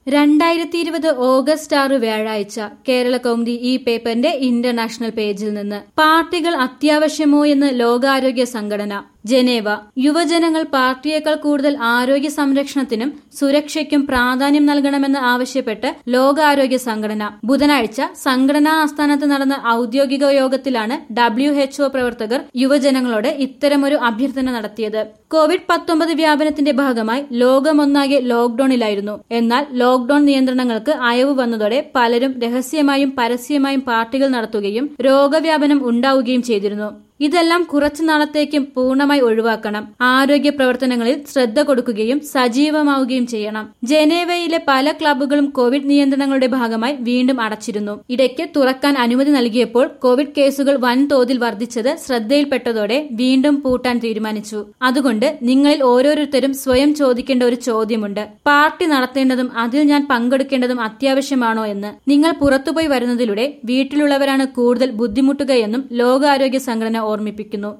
രണ്ടായിരത്തി ഇരുപത് ഓഗസ്റ്റ് ആറ് വ്യാഴാഴ്ച കേരള കൗമുദി ഈ പേപ്പറിന്റെ ഇന്റർനാഷണൽ പേജിൽ നിന്ന് പാർട്ടികൾ അത്യാവശ്യമോ എന്ന് ലോകാരോഗ്യ സംഘടന ജനേവ യുവജനങ്ങൾ പാർട്ടിയേക്കാൾ കൂടുതൽ ആരോഗ്യ സംരക്ഷണത്തിനും സുരക്ഷയ്ക്കും പ്രാധാന്യം നൽകണമെന്ന് ആവശ്യപ്പെട്ട് ലോകാരോഗ്യ സംഘടന ബുധനാഴ്ച സംഘടനാ ആസ്ഥാനത്ത് നടന്ന ഔദ്യോഗിക യോഗത്തിലാണ് ഡബ്ല്യു എച്ച്ഒ പ്രവർത്തകർ യുവജനങ്ങളോട് ഇത്തരമൊരു അഭ്യർത്ഥന നടത്തിയത് കോവിഡ് പത്തൊമ്പത് വ്യാപനത്തിന്റെ ഭാഗമായി ലോകമൊന്നാകെ ലോക്ഡൌണിലായിരുന്നു എന്നാൽ ലോക്ഡൌൺ നിയന്ത്രണങ്ങൾക്ക് അയവ് വന്നതോടെ പലരും രഹസ്യമായും പരസ്യമായും പാർട്ടികൾ നടത്തുകയും രോഗവ്യാപനം ഉണ്ടാവുകയും ചെയ്തിരുന്നു ഇതെല്ലാം കുറച്ചു നാളത്തേക്കും പൂർണ്ണമായി ഒഴിവാക്കണം ആരോഗ്യ പ്രവർത്തനങ്ങളിൽ ശ്രദ്ധ കൊടുക്കുകയും സജീവമാവുകയും ചെയ്യണം ജനേവയിലെ പല ക്ലബ്ബുകളും കോവിഡ് നിയന്ത്രണങ്ങളുടെ ഭാഗമായി വീണ്ടും അടച്ചിരുന്നു ഇടയ്ക്ക് തുറക്കാൻ അനുമതി നൽകിയപ്പോൾ കോവിഡ് കേസുകൾ വൻതോതിൽ വർദ്ധിച്ചത് ശ്രദ്ധയിൽപ്പെട്ടതോടെ വീണ്ടും പൂട്ടാൻ തീരുമാനിച്ചു അതുകൊണ്ട് നിങ്ങളിൽ ഓരോരുത്തരും സ്വയം ചോദിക്കേണ്ട ഒരു ചോദ്യമുണ്ട് പാർട്ടി നടത്തേണ്ടതും അതിൽ ഞാൻ പങ്കെടുക്കേണ്ടതും അത്യാവശ്യമാണോ എന്ന് നിങ്ങൾ പുറത്തുപോയി വരുന്നതിലൂടെ വീട്ടിലുള്ളവരാണ് കൂടുതൽ ബുദ്ധിമുട്ടുകയെന്നും ലോകാരോഗ്യ സംഘടന ഓർമ്മിപ്പിക്കുന്നു